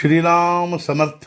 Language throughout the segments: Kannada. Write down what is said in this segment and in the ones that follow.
ಶ್ರೀರಾಮ ಸಮರ್ಥ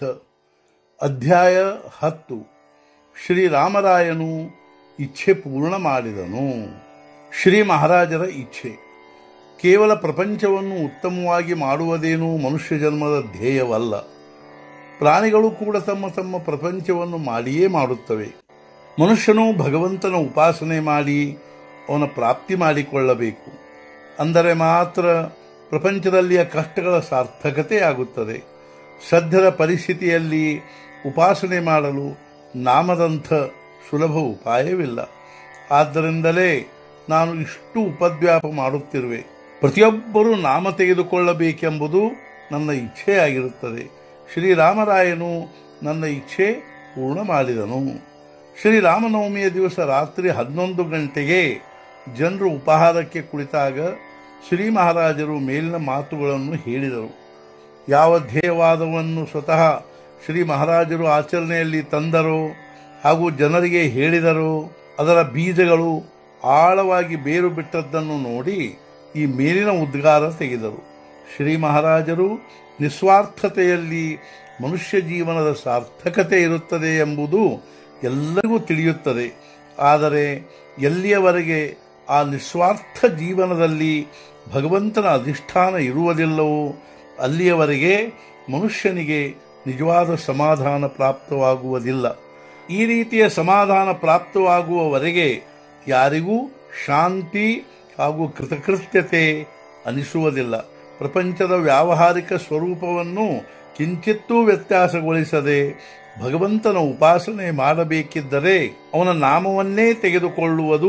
ಅಧ್ಯಾಯ ಹತ್ತು ಶ್ರೀರಾಮರಾಯನು ಇಚ್ಛೆ ಪೂರ್ಣ ಮಾಡಿದನು ಶ್ರೀ ಮಹಾರಾಜರ ಇಚ್ಛೆ ಕೇವಲ ಪ್ರಪಂಚವನ್ನು ಉತ್ತಮವಾಗಿ ಮಾಡುವುದೇನೂ ಮನುಷ್ಯ ಜನ್ಮದ ಧ್ಯೇಯವಲ್ಲ ಪ್ರಾಣಿಗಳು ಕೂಡ ತಮ್ಮ ತಮ್ಮ ಪ್ರಪಂಚವನ್ನು ಮಾಡಿಯೇ ಮಾಡುತ್ತವೆ ಮನುಷ್ಯನು ಭಗವಂತನ ಉಪಾಸನೆ ಮಾಡಿ ಅವನ ಪ್ರಾಪ್ತಿ ಮಾಡಿಕೊಳ್ಳಬೇಕು ಅಂದರೆ ಮಾತ್ರ ಪ್ರಪಂಚದಲ್ಲಿಯ ಕಷ್ಟಗಳ ಸಾರ್ಥಕತೆ ಆಗುತ್ತದೆ ಸದ್ಯದ ಪರಿಸ್ಥಿತಿಯಲ್ಲಿ ಉಪಾಸನೆ ಮಾಡಲು ನಾಮದಂಥ ಸುಲಭ ಉಪಾಯವಿಲ್ಲ ಆದ್ದರಿಂದಲೇ ನಾನು ಇಷ್ಟು ಉಪದ್ವ್ಯಾಪ ಮಾಡುತ್ತಿರುವೆ ಪ್ರತಿಯೊಬ್ಬರೂ ನಾಮ ತೆಗೆದುಕೊಳ್ಳಬೇಕೆಂಬುದು ನನ್ನ ಇಚ್ಛೆಯಾಗಿರುತ್ತದೆ ಶ್ರೀರಾಮರಾಯನು ನನ್ನ ಇಚ್ಛೆ ಪೂರ್ಣ ಮಾಡಿದನು ಶ್ರೀರಾಮನವಮಿಯ ದಿವಸ ರಾತ್ರಿ ಹನ್ನೊಂದು ಗಂಟೆಗೆ ಜನರು ಉಪಹಾರಕ್ಕೆ ಕುಳಿತಾಗ ಶ್ರೀ ಮಹಾರಾಜರು ಮೇಲಿನ ಮಾತುಗಳನ್ನು ಹೇಳಿದರು ಯಾವ ಧ್ಯೇಯವಾದವನ್ನು ಸ್ವತಃ ಶ್ರೀ ಮಹಾರಾಜರು ಆಚರಣೆಯಲ್ಲಿ ತಂದರೋ ಹಾಗೂ ಜನರಿಗೆ ಹೇಳಿದರೋ ಅದರ ಬೀಜಗಳು ಆಳವಾಗಿ ಬೇರು ಬಿಟ್ಟದ್ದನ್ನು ನೋಡಿ ಈ ಮೇಲಿನ ಉದ್ಗಾರ ತೆಗೆದರು ಶ್ರೀ ಮಹಾರಾಜರು ನಿಸ್ವಾರ್ಥತೆಯಲ್ಲಿ ಮನುಷ್ಯ ಜೀವನದ ಸಾರ್ಥಕತೆ ಇರುತ್ತದೆ ಎಂಬುದು ಎಲ್ಲರಿಗೂ ತಿಳಿಯುತ್ತದೆ ಆದರೆ ಎಲ್ಲಿಯವರೆಗೆ ಆ ನಿಸ್ವಾರ್ಥ ಜೀವನದಲ್ಲಿ ಭಗವಂತನ ಅಧಿಷ್ಠಾನ ಇರುವುದಿಲ್ಲವೋ ಅಲ್ಲಿಯವರೆಗೆ ಮನುಷ್ಯನಿಗೆ ನಿಜವಾದ ಸಮಾಧಾನ ಪ್ರಾಪ್ತವಾಗುವುದಿಲ್ಲ ಈ ರೀತಿಯ ಸಮಾಧಾನ ಪ್ರಾಪ್ತವಾಗುವವರೆಗೆ ಯಾರಿಗೂ ಶಾಂತಿ ಹಾಗೂ ಕೃತಕೃತ್ಯತೆ ಅನಿಸುವುದಿಲ್ಲ ಪ್ರಪಂಚದ ವ್ಯಾವಹಾರಿಕ ಸ್ವರೂಪವನ್ನು ಕಿಂಚಿತ್ತೂ ವ್ಯತ್ಯಾಸಗೊಳಿಸದೆ ಭಗವಂತನ ಉಪಾಸನೆ ಮಾಡಬೇಕಿದ್ದರೆ ಅವನ ನಾಮವನ್ನೇ ತೆಗೆದುಕೊಳ್ಳುವುದು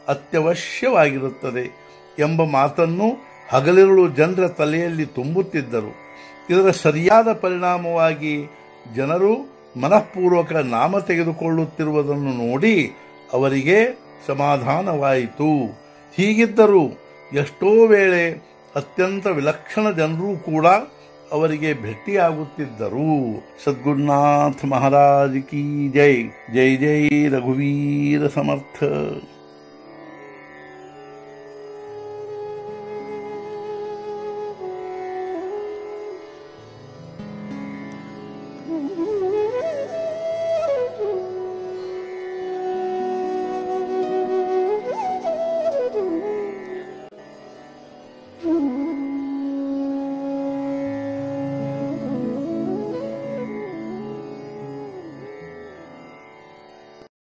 ಅತ್ಯವಶ್ಯವಾಗಿರುತ್ತದೆ ಎಂಬ ಮಾತನ್ನು ಹಗಲಿರುಳು ಜನರ ತಲೆಯಲ್ಲಿ ತುಂಬುತ್ತಿದ್ದರು ಇದರ ಸರಿಯಾದ ಪರಿಣಾಮವಾಗಿ ಜನರು ಮನಃಪೂರ್ವಕ ನಾಮ ತೆಗೆದುಕೊಳ್ಳುತ್ತಿರುವುದನ್ನು ನೋಡಿ ಅವರಿಗೆ ಸಮಾಧಾನವಾಯಿತು ಹೀಗಿದ್ದರೂ ಎಷ್ಟೋ ವೇಳೆ ಅತ್ಯಂತ ವಿಲಕ್ಷಣ ಜನರೂ ಕೂಡ ಅವರಿಗೆ ಭೇಟಿಯಾಗುತ್ತಿದ್ದರು ಸದ್ಗುರುನಾಥ ಮಹಾರಾಜ್ ಕಿ ಜೈ ಜೈ ಜೈ ರಘುವೀರ ಸಮರ್ಥ